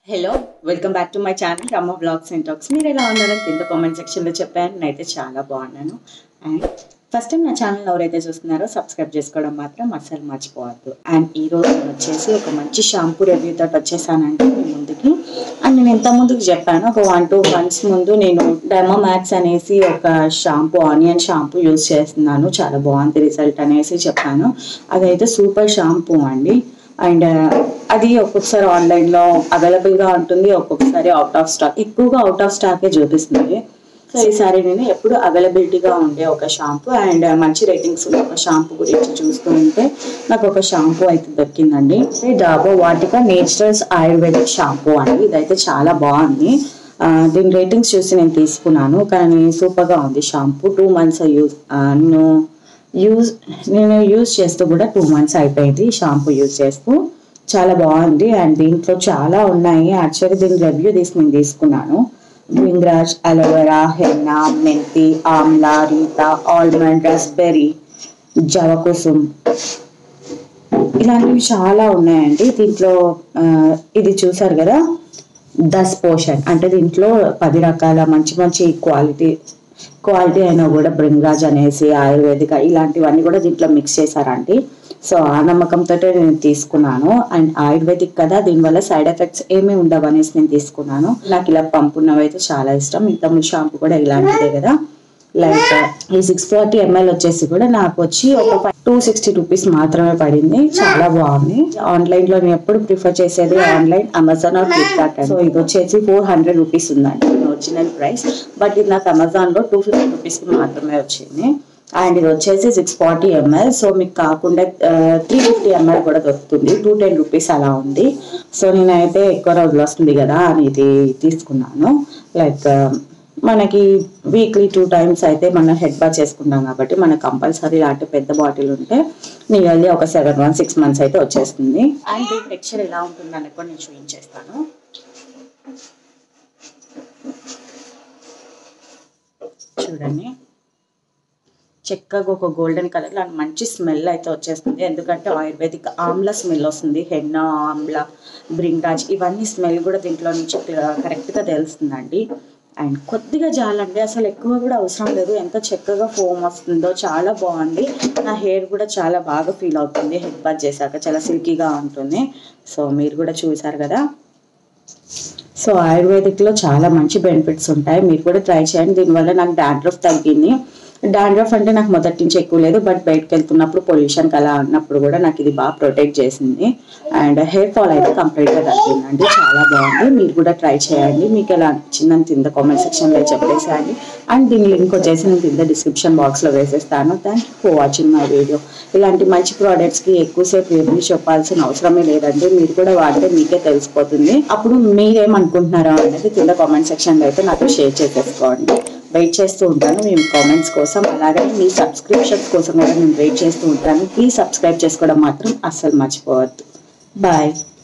hello welcome back to my channel Ramma blogs and talks మీరు ఎలా ఉన్నారని కింద కామెంట్ సెక్షన్లో చెప్పాను నేనైతే చాలా బాగున్నాను అండ్ ఫస్ట్ టైం నా ఛానల్ ఎవరైతే చూస్తున్నారో సబ్స్క్రైబ్ చేసుకోవడం మాత్రం అస్సలు మర్చిపోవద్దు అండ్ ఈ రోజు నేను వచ్చేసి ఒక మంచి షాంపూ రివ్యూ తోటి వచ్చేసానంటే మీ ముందుకి అండ్ నేను ఇంత ముందుకు చెప్పాను ఒక వన్ టూ మంత్స్ ముందు నేను డెమోమాక్స్ అనేసి ఒక షాంపూ ఆనియన్ షాంపూ యూజ్ చేస్తున్నాను చాలా బాగుంది రిజల్ట్ అనేసి చెప్పాను అదైతే సూపర్ షాంపూ అండి అండ్ అది ఒక్కొక్కసారి ఆన్లైన్లో అవైలబుల్గా ఉంటుంది ఒక్కొక్కసారి అవుట్ ఆఫ్ స్టాక్ ఎక్కువగా అవుట్ ఆఫ్ స్టాకే చూపిస్తుంది సో ఈసారి నేను ఎప్పుడు అవైలబిలిటీగా ఉండే ఒక షాంపూ అండ్ మంచి రేటింగ్స్ ఉన్న ఒక షాంపూ గురించి చూస్తుంటే నాకు ఒక షాంపూ అయితే దొరికిందండి ఇది డాబో వాటిక నేచురల్స్ ఆయుర్వేదిక్ షాంపూ అండి ఇదైతే చాలా బాగుంది ఆ, దీని రేటింగ్స్ చూసి నేను తీసుకున్నాను కానీ సూపర్గా ఉంది షాంపూ టూ మంత్స్ యూజ్ నేను యూజ్ నేను యూజ్ చేస్తూ కూడా టూ మంత్స్ అయిపోయింది షాంపూ యూజ్ చేస్తూ చాలా బాగుంది అండ్ దీంట్లో చాలా ఉన్నాయి యాక్చువల్లీ దీని రివ్యూ తీసి నేను తీసుకున్నాను బ్రింగ్రాజ్ అలోవెరా హెన్నా మెంతి ఆమ్లా రీతా ఆల్మండ్ రస్బెర్రీ జవకుసుమ్ ఇలాంటివి చాలా ఉన్నాయండి దీంట్లో ఆ, ఇది చూసారు కదా దస్ పోషన్ అంటే దీంట్లో పది రకాల మంచి మంచి క్వాలిటీ క్వాలిటీ అయినా కూడా బ్రింగాజ్ అనేసి ఆయుర్వేదిక ఇలాంటివన్నీ కూడా దీంట్లో మిక్స్ చేశారండి సో ఆ నమ్మకంతో నేను తీసుకున్నాను అండ్ ఆయుర్వేదిక్ కదా దీనివల్ల సైడ్ ఎఫెక్ట్స్ ఏమీ ఉండవు అనేసి నేను తీసుకున్నాను నాకు ఇలా పంపున్నవి అయితే చాలా ఇష్టం ఇంతకుముందు షాంపూ కూడా ఇలాంటిదే కదా లైక్ ఈ సిక్స్ ఫార్టీ ఎంఎల్ వచ్చేసి కూడా నాకు వచ్చి ఒక టూ సిక్స్టీ రూపీస్ మాత్రమే పడింది చాలా బాగుంది ఆన్లైన్ లో నేను ఎప్పుడు ప్రిఫర్ చేసేది online Amazon or Flipkart so ఇది వచ్చేసి ఫోర్ హండ్రెడ్ రూపీస్ ఉందండి ఒరిజినల్ ప్రైస్ బట్ ఇది నాకు అమెజాన్ లో టూ ఫిఫ్టీ రూపీస్ కి మాత్రమే వచ్చింది అండ్ ఇది వచ్చేసి సిక్స్ ఫార్టీ ఎంఎల్ సో మీకు కాకుండా త్రీ ఫిఫ్టీ ఎంఎల్ కూడా దొరుకుతుంది టూ టెన్ రూపీస్ అలా ఉంది సో నేనైతే ఎక్కువ రోజులు వస్తుంది కదా అని ఇది తీసుకున్నాను లైక్ మనకి వీక్లీ టూ టైమ్స్ అయితే మనం హెడ్ బాత్ చేసుకుంటాం కాబట్టి మనకు కంపల్సరీ ఇలాంటి పెద్ద బాటిల్ ఉంటే నియర్లీ ఒక సెవెన్ వన్ సిక్స్ మంత్స్ అయితే వచ్చేస్తుంది అండ్ దీని టెక్స్చర్ ఎలా ఉంటుంది అనేది కూడా నేను చూపించేస్తాను చూడండి చక్కగా ఒక గోల్డెన్ కలర్ లో మంచి స్మెల్ అయితే వచ్చేస్తుంది ఎందుకంటే ఆయుర్వేదిక్ ఆమ్ల స్మెల్ వస్తుంది హెన్నా ఆమ్ల బ్రింగ్రాజ్ ఇవన్నీ స్మెల్ కూడా దీంట్లో నుంచి కరెక్ట్ గా తెలుస్తుందండి అండ్ కొద్దిగా జాలండి అసలు ఎక్కువ కూడా అవసరం లేదు ఎంత చక్కగా ఫోమ్ వస్తుందో చాలా బాగుంది నా హెయిర్ కూడా చాలా బాగా ఫీల్ అవుతుంది హెడ్ బాత్ చేశాక చాలా సిల్కీగా ఉంటుంది సో మీరు కూడా చూసారు కదా సో ఆయుర్వేదిక్లో చాలా మంచి బెనిఫిట్స్ ఉంటాయి మీరు కూడా ట్రై చేయండి దీనివల్ల నాకు డాండ్రఫ్ తగ్గింది డాండ్రఫ్ అంటే నాకు మొదటి నుంచి ఎక్కువ లేదు బట్ బయటకు వెళ్తున్నప్పుడు పొల్యూషన్కి అలా అన్నప్పుడు కూడా నాకు ఇది బాగా ప్రొటెక్ట్ చేసింది అండ్ హెయిర్ ఫాల్ అయితే కంప్లీట్గా తగ్గిందండి చాలా బాగుంది మీరు కూడా ట్రై చేయండి మీకు ఎలా అనిపించిందని కింద కామెంట్ సెక్షన్లో చెప్పేసేయండి అండ్ దీని లింక్ వచ్చేసి నేను కింద డిస్క్రిప్షన్ బాక్స్లో వేసేస్తాను thank you for watching my video ఇలాంటి మంచి ప్రోడక్ట్స్కి ఎక్కువసేపు రివ్యూ చెప్పాల్సిన అవసరమే లేదండి మీరు కూడా వాడితే మీకే తెలిసిపోతుంది అప్పుడు మీరేమనుకుంటున్నారో అనేది కింద కామెంట్ సెక్షన్లో అయితే నాకు షేర్ చేసేసుకోండి వెయిట్ చేస్తూ ఉంటాను మీ కామెంట్స్ కోసం అలాగే మీ సబ్స్క్రిప్షన్స్ కోసం కూడా నేను వెయిట్ చేస్తూ ఉంటాను ప్లీజ్ సబ్స్క్రైబ్ చేసుకోవడం మాత్రం అస్సలు మర్చిపోవద్దు బాయ్